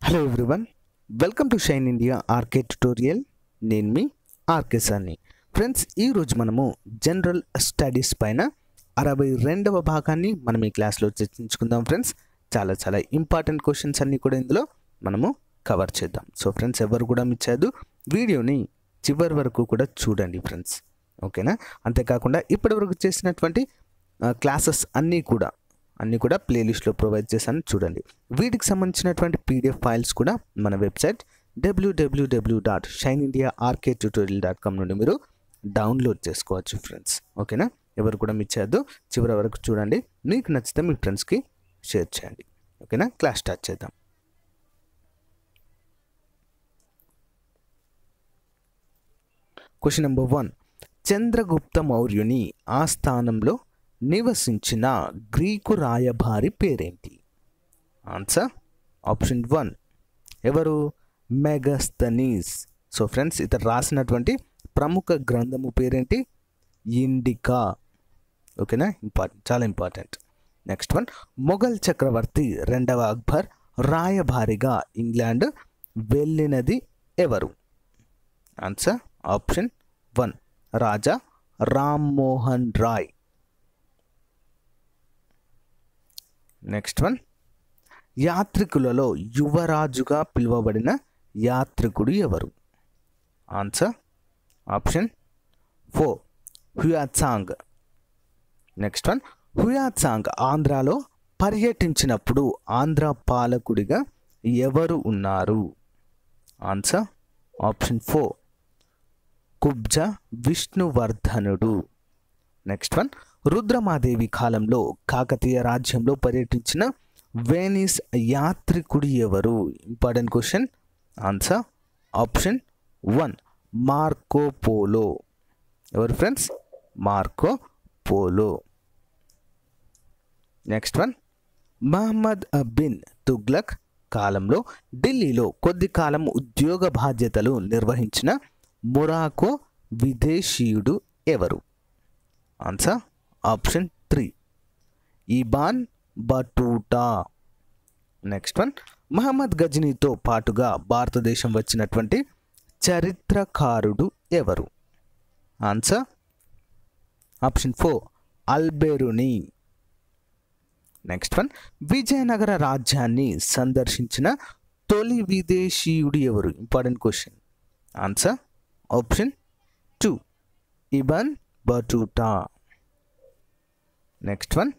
hello everyone welcome to Shine India RK tutorial నేను మీ RK సార్ని ఫ్రెండ్స్ ఈరోజు మనము జనరల్ స్టడీస్ పైన అరవై రెండవ భాగాన్ని మనం ఈ క్లాస్లో చర్చించుకుందాం ఫ్రెండ్స్ చాలా చాలా ఇంపార్టెంట్ క్వశ్చన్స్ అన్నీ కూడా ఇందులో మనము కవర్ చేద్దాం సో ఫ్రెండ్స్ ఎవరు కూడా మిస్ చేయదు వీడియోని చివరి వరకు కూడా చూడండి ఫ్రెండ్స్ ఓకేనా అంతేకాకుండా ఇప్పటివరకు చేసినటువంటి క్లాసెస్ అన్నీ కూడా అన్నీ కూడా ప్లేలిస్ట్లో ప్రొవైడ్ చేశాను చూడండి వీటికి సంబంధించినటువంటి పీడిఎఫ్ ఫైల్స్ కూడా మన వెబ్సైట్ డబ్ల్యూడబ్ల్యూడబ్ల్యూ dot shine India RK tutorial dot com నుండి మీరు డౌన్లోడ్ చేసుకోవచ్చు ఫ్రెండ్స్ ఓకేనా ఎవరు కూడా మిస్ చేయొద్దు చివరి వరకు చూడండి మీకు నచ్చితే మీ ఫ్రెండ్స్కి షేర్ చేయండి ఓకేనా క్లాస్ స్టార్ట్ చేద్దాం క్వశ్చన్ నెంబర్ వన్ చంద్రగుప్త మౌర్యుని ఆస్థానంలో నివసించిన గ్రీకు రాయభారి పేరేంటి ఆన్సర్ ఆప్షన్ వన్ ఎవరు మెగస్తనీస్ సో ఫ్రెండ్స్ ఇతను రాసినటువంటి ప్రముఖ గ్రంథము పేరేంటి ఇండికా ఓకేనా ఇంపార్టెంట్ చాలా ఇంపార్టెంట్ నెక్స్ట్ వన్ మొఘల్ చక్రవర్తి రెండవ అక్బర్ రాయభారిగా ఇంగ్లాండ్ వెళ్ళినది ఎవరు answer option one Raja Rammohan Roy next one యాత్రికులలో యువరాజుగా పిలువబడిన యాత్రికుడు ఎవరు answer option four Hiuen Tsang next one Hiuen Tsang ఆంధ్రాలో పర్యటించినప్పుడు ఆంధ్ర పాలకుడిగా ఎవరు ఉన్నారు ఆన్సర్ ఆప్షన్ ఫోర్ కుబ్జ విష్ణువర్ధనుడు నెక్స్ట్ వన్ రుద్రమాదేవి కాలంలో కాకతీయ రాజ్యంలో పర్యటించిన వెనిస్ యాత్రికుడు ఎవరు important question answer option one Marco Polo ఎవరు friends Marco Polo next one Mohammad bin Tughlaq కాలంలో ఢిల్లీలో కొద్ది కాలం ఉద్యోగ బాధ్యతలు నిర్వహించిన మొరాకో విదేశీయుడు ఎవరు answer option three Ibn Battuta next one Mahmud గజనీతో పాటుగా భారతదేశం వచ్చినటువంటి చరిత్రకారుడు ఎవరు answer option four Alberuni next one Vijayanagara రాజ్యాన్ని సందర్శించిన తొలి విదేశీయుడు ఎవరు important question answer option two Ibn Battuta next one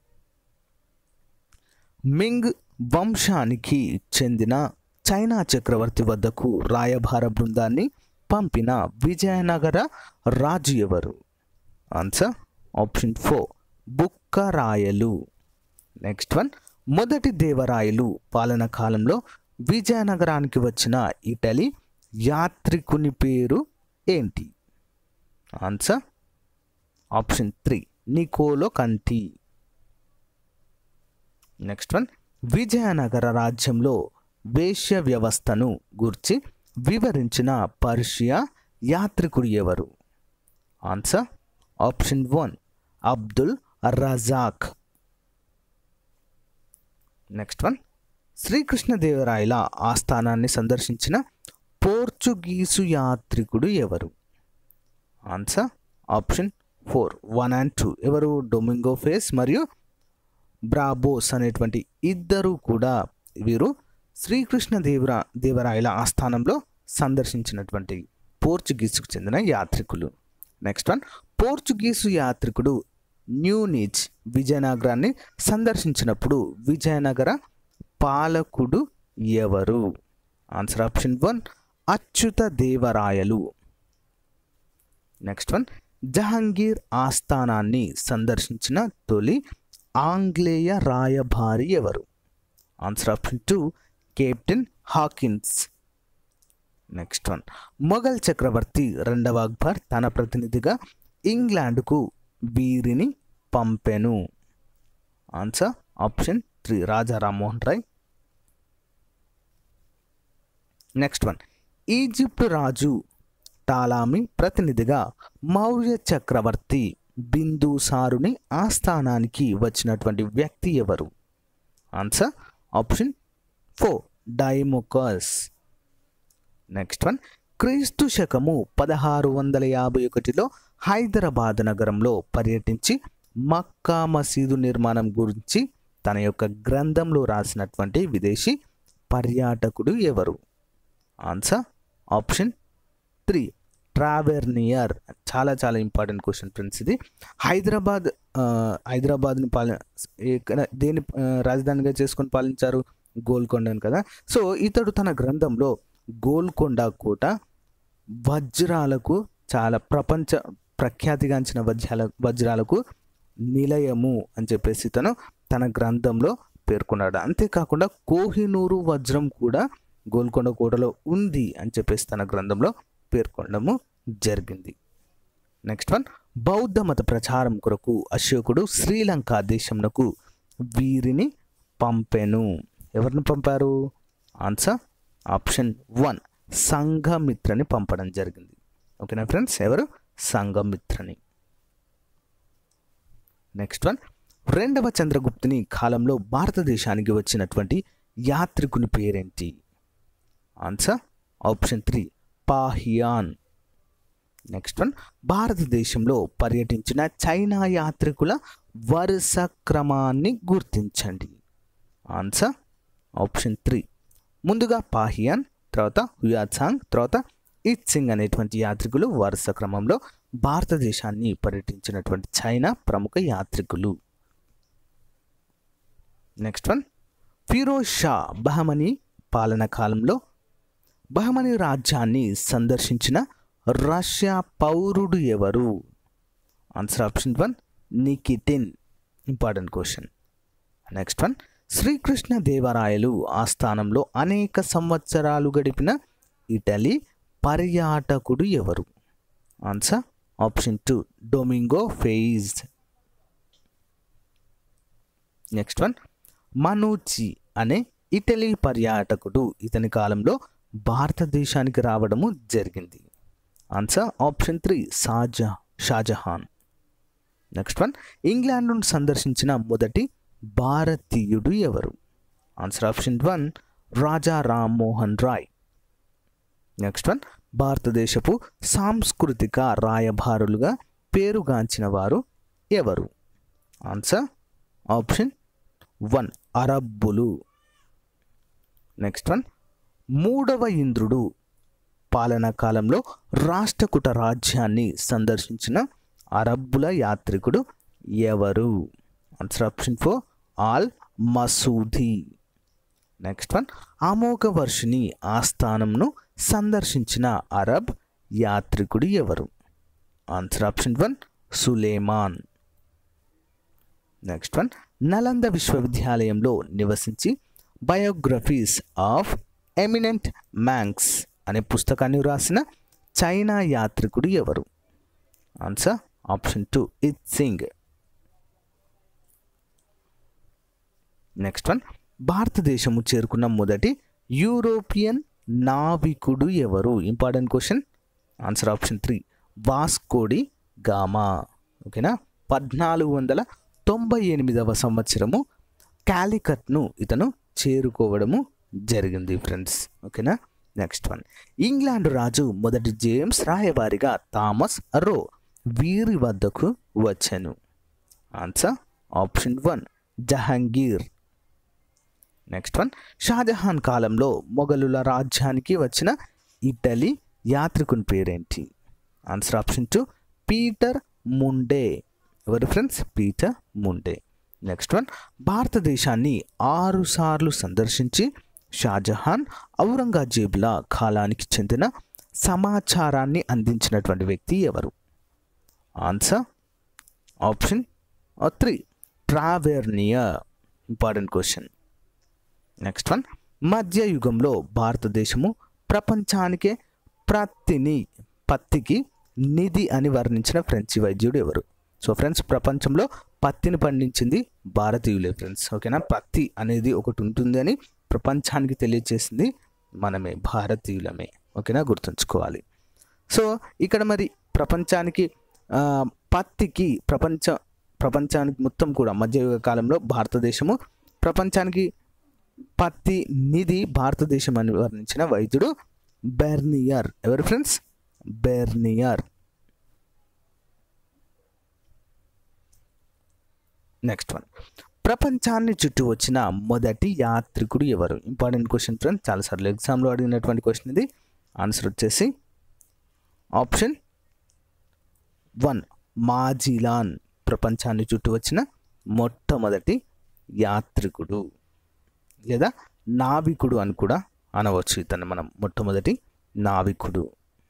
Ming వంశానికి చెందిన చైనా చక్రవర్తి వద్దకు రాయభార బృందాన్ని పంపిన విజయనగర రాజు ఎవరు answer option four Bukkarayalu next one మొదటి దేవరాయలు పాలన కాలంలో విజయనగరానికి వచ్చిన ఇటలీ యాత్రికుని పేరు ఏంటి ఆన్సర్ ఆప్షన్ త్రీ నికోలో కంటి నెక్స్ట్ వన్ విజయనగర రాజ్యంలో వేశ్య వ్యవస్థను గుర్చి వివరించిన పర్షియా యాత్రికుడు ఎవరు answer option one Abdul Razzaq next one శ్రీకృష్ణదేవరాయల ఆస్థానాన్ని సందర్శించిన పోర్చుగీసు యాత్రికుడు ఎవరు answer option four one and two ఎవరు డొమింగో ఫేస్ మరియు బ్రాబోస్ అనేటువంటి ఇద్దరు కూడా వీరు శ్రీకృష్ణ దేవరా దేవరాయల ఆస్థానంలో సందర్శించినటువంటి పోర్చుగీసుకు చెందిన యాత్రికులు నెక్స్ట్ వన్ పోర్చుగీసు యాత్రికుడు న్యూనిచ్ విజయనగరాన్ని సందర్శించినప్పుడు విజయనగర పాలకుడు ఎవరు answer option one Achyuta Devarayalu next one Jahangir ఆస్థానాన్ని సందర్శించిన తొలి ఆంగ్లేయ రాయభారి ఎవరు answer option two captain Hawkins next one Mughal చక్రవర్తి రెండవ అక్బర్ తన ప్రతినిధిగా ఇంగ్లాండ్కు వీరిని పంపెను answer option three Raja Rammohan Roy next one Egypt రాజు టాలామి ప్రతినిధిగా మౌర్య చక్రవర్తి బిందుసారుని ఆస్థానానికి వచ్చినటువంటి వ్యక్తి ఎవరు answer option four Deimachus next one క్రీస్తు శకము పదహారు వందల యాభై ఒకటిలో హైదరాబాద్ నగరంలో పర్యటించి మక్కా మసీదు నిర్మాణం గురించి తన యొక్క గ్రంథంలో రాసినటువంటి విదేశీ పర్యాటకుడు ఎవరు ఆన్సర్ ఆప్షన్ త్రీ ట్రావెర్నియర్ చాలా చాలా ఇంపార్టెంట్ క్వశ్చన్ ఫ్రెండ్స్ ఇది హైదరాబాద్ ఆ, హైదరాబాద్ని పాలి ఎక్కడ దేని ఆ, రాజధానిగా చేసుకొని పాలించారు గోల్కొండను కదా సో ఇతడు తన గ్రంథంలో గోల్కొండ కోట వజ్రాలకు చాలా ప్రపంచ ప్రఖ్యాతిగాంచిన వజ్రాల వజ్రాలకు నిలయము అని చెప్పేసి తను తన గ్రంథంలో పేర్కొన్నాడు అంతేకాకుండా కోహినూరు వజ్రం కూడా గోల్కొండ కోటలో ఉంది అని చెప్పేసి తన గ్రంథంలో పేర్కొనడము జరిగింది నెక్స్ట్ వన్ బౌద్ధ మత ప్రచారం కొరకు అశోకుడు శ్రీలంక దేశంనకు వీరిని పంపెను ఎవరిని పంపారు ఆన్సర్ ఆప్షన్ వన్ సంఘమిత్రని పంపడం జరిగింది ఓకేనా ఫ్రెండ్స్ ఎవరు సంఘమిత్రని నెక్స్ట్ వన్ రెండవ చంద్రగుప్తుని కాలంలో భారతదేశానికి వచ్చినటువంటి యాత్రికుని పేరేంటి answer option three Fahien next one భారతదేశంలో పర్యటించిన చైనా యాత్రికుల వరుస క్రమాన్ని గుర్తించండి ఆన్సర్ ఆప్షన్ త్రీ ముందుగా పాహియాన్ తర్వాత హుయాచాంగ్ తర్వాత ఇత్సింగ్ అనేటువంటి యాత్రికులు వరుస క్రమంలో భారతదేశాన్ని పర్యటించినటువంటి చైనా ప్రముఖ యాత్రికులు నెక్స్ట్ వన్ ఫిరోజ్ షా బహమనీ పాలన కాలంలో బహమనీ రాజ్యాన్ని సందర్శించిన రష్యా పౌరుడు ఎవరు answer option one Nikitin important question next one Srikrishna Devarayalu ఆస్థానంలో అనేక సంవత్సరాలు గడిపిన ఇటలీ పర్యాటకుడు ఎవరు answer option two Domingo Paes next one Manucci అనే ఇటలీ పర్యాటకుడు ఇతని కాలంలో భారతదేశానికి రావడము జరిగింది ఆన్సర్ ఆప్షన్ త్రీ షాజా షాజహాన్ నెక్స్ట్ వన్ ఇంగ్లాండ్ను సందర్శించిన మొదటి భారతీయుడు ఎవరు answer option one Raja Rammohan Roy next one భారతదేశపు సాంస్కృతిక రాయబారులుగా పేరుగాంచిన వారు ఎవరు ఆన్సర్ ఆప్షన్ వన్ అరబ్బులు నెక్స్ట్ వన్ మూడవ ఇంద్రుడు పాలనా కాలంలో రాష్ట్రకూట రాజ్యాన్ని సందర్శించిన అరబ్బుల యాత్రికుడు ఎవరు answer option four Al Masudi next one అమోఘ వర్షిని ఆస్థానంను సందర్శించిన అరబ్ యాత్రికుడు ఎవరు answer option one Sulaiman next one Nalanda విశ్వవిద్యాలయంలో నివసించి బయోగ్రఫీస్ ఆఫ్ ఎమినెంట్ మ్యాంక్స్ అనే పుస్తకాన్ని రాసిన చైనా యాత్రికుడు ఎవరు answer option two I-tsing next one భారతదేశము చేరుకున్న మొదటి యూరోపియన్ నావికుడు ఎవరు important question answer option three Vasco da Gama ఓకేనా పద్నాలుగు వందల తొంభై ఎనిమిదవ సంవత్సరము కాలికట్ను ఇతను చేరుకోవడము జరిగింది ఫ్రెండ్స్ ఓకేనా నెక్స్ట్ వన్ ఇంగ్లాండ్ రాజు మొదటి జేమ్స్ రాయబారిగా థామస్ రో వీరి వద్దకు వచ్చాను answer option one Jahangir next one Shahjahan కాలంలో మొఘలుల రాజ్యానికి వచ్చిన ఇటలీ యాత్రికుని పేరేంటి answer option two Peter Mundy ఎవరు friends Peter Mundy next one భారతదేశాన్ని ఆరు సార్లు సందర్శించి షాజహాన్ ఔరంగజేబుల కాలానికి చెందిన సమాచారాన్ని అందించినటువంటి వ్యక్తి ఎవరు answer option three Tavernier important question next one మధ్యయుగంలో భారతదేశము ప్రపంచానికే ప్రత్తిని పత్తికి నిధి అని వర్ణించిన ఫ్రెంచి వైద్యుడు ఎవరు సో ఫ్రెండ్స్ ప్రపంచంలో పత్తిని పండించింది భారతీయులే ఫ్రెండ్స్ ఓకేనా పత్తి అనేది ఒకటి ఉంటుంది అని ప్రపంచానికి తెలియజేసింది మనమే భారతీయులమే ఓకేనా గుర్తుంచుకోవాలి సో ఇక్కడ మరి ప్రపంచానికి ఆ, పత్తికి ప్రపంచ ప్రపంచానికి మొత్తం కూడా మధ్యయుగ కాలంలో భారతదేశము ప్రపంచానికి పత్తి నిధి భారతదేశం అని వర్ణించిన వైద్యుడు బెర్నియర్ ఎవరు ఫ్రెండ్స్ బెర్నియర్ నెక్స్ట్ వన్ ప్రపంచాన్ని చుట్టూ వచ్చిన మొదటి యాత్రికుడు ఎవరు ఇంపార్టెంట్ క్వశ్చన్ ఫ్రెండ్స్ చాలాసార్లు ఎగ్జామ్లో అడిగినటువంటి క్వశ్చన్ ఇది ఆన్సర్ వచ్చేసి ఆప్షన్ వన్ మాజిలాన్ ప్రపంచాన్ని చుట్టూ వచ్చిన మొట్టమొదటి యాత్రికుడు లేదా నావికుడు అని కూడా అనవచ్చు ఇతన్ని మనం మొట్టమొదటి నావికుడు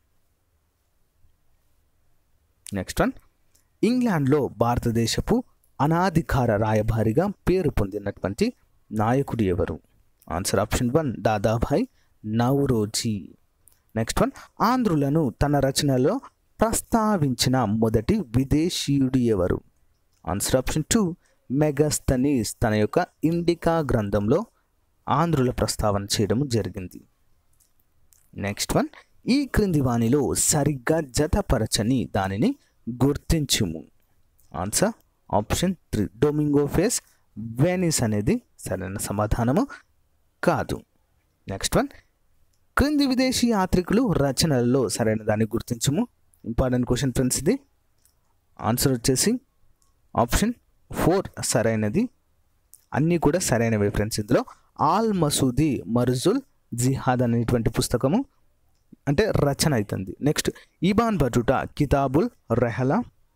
నెక్స్ట్ వన్ ఇంగ్లాండ్లో భారతదేశపు అనాధికార రాయబారిగా పేరు పొందినటువంటి నాయకుడు ఎవరు answer option one Dadabhai Naoroji next one ఆంధ్రులను తన రచనలో ప్రస్తావించిన మొదటి విదేశీయుడు ఎవరు ఆన్సర్ ఆప్షన్ టూ మెగస్తనీస్ తన యొక్క ఇండికా గ్రంథంలో ఆంధ్రుల ప్రస్తావన చేయడం జరిగింది నెక్స్ట్ వన్ ఈ క్రింది వాణిలో సరిగ్గా జతపరచని దానిని గుర్తించుము answer option three Domingo Paes Venice అనేది సరైన సమాధానము కాదు నెక్స్ట్ వన్ క్రింది విదేశీ యాత్రికులు రచనలలో సరైన దాన్ని గుర్తించము ఇంపార్టెంట్ క్వశ్చన్ ఫ్రెండ్స్ ఇది ఆన్సర్ వచ్చేసి ఆప్షన్ ఫోర్ సరైనది అన్నీ కూడా సరైనవే ఫ్రెండ్స్ ఇందులో ఆల్ మసూది మర్జుల్ జిహాద్ అనేటువంటి పుస్తకము అంటే రచన అవుతుంది నెక్స్ట్ ఇబాన్ బటుటా కితాబుల్ రెహలా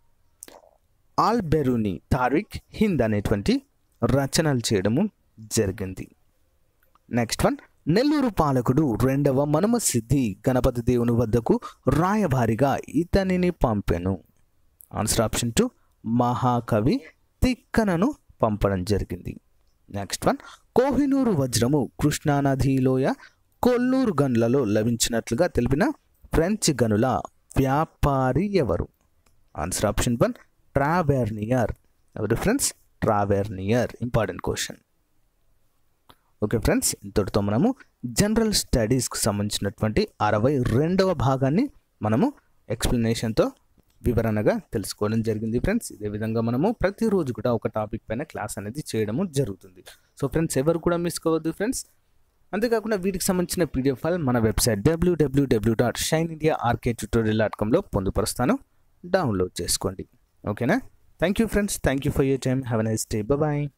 ఆల్ బెరూని తారిక్ హింద్ అనేటువంటి రచనలు చేయడము జరిగింది నెక్స్ట్ వన్ నెల్లూరు పాలకుడు రెండవ మనుమ సిద్ధి గణపతి దేవుని వద్దకు రాయబారిగా ఇతనిని పంపెను ఆన్సర్ ఆప్షన్ టూ మహాకవి తిక్కనను పంపడం జరిగింది నెక్స్ట్ వన్ కోహినూరు వజ్రము కృష్ణానదిలోయ కొల్లూరు గనులలో లభించినట్లుగా తెలిపిన ఫ్రెంచ్ గనుల వ్యాపారి ఎవరు ఆన్సర్ ఆప్షన్ వన్ ట్రావెర్నియర్ ఎవరు friends Tavernier important question okay friends ఇంతటితో మనము జనరల్ స్టడీస్కి సంబంధించినటువంటి అరవై రెండవ భాగాన్ని మనము ఎక్స్ప్లెనేషన్తో వివరణగా తెలుసుకోవడం జరిగింది ఫ్రెండ్స్ ఇదే విధంగా మనము ప్రతిరోజు కూడా ఒక టాపిక్ పైన క్లాస్ అనేది చేయడము జరుగుతుంది సో ఫ్రెండ్స్ ఎవరు కూడా మిస్ కావద్దు ఫ్రెండ్స్ అంతేకాకుండా వీటికి సంబంధించిన పీడిఎఫ్ ఫైల్ మన వెబ్సైట్ డబ్ల్యూడబ్ల్యూడబ్ల్యూ dot shine India RK tutorial dot కామ్లో పొందుపరుస్తాను డౌన్లోడ్ చేసుకోండి ఓకేనా thank you friends thank you for your time have a nice day bye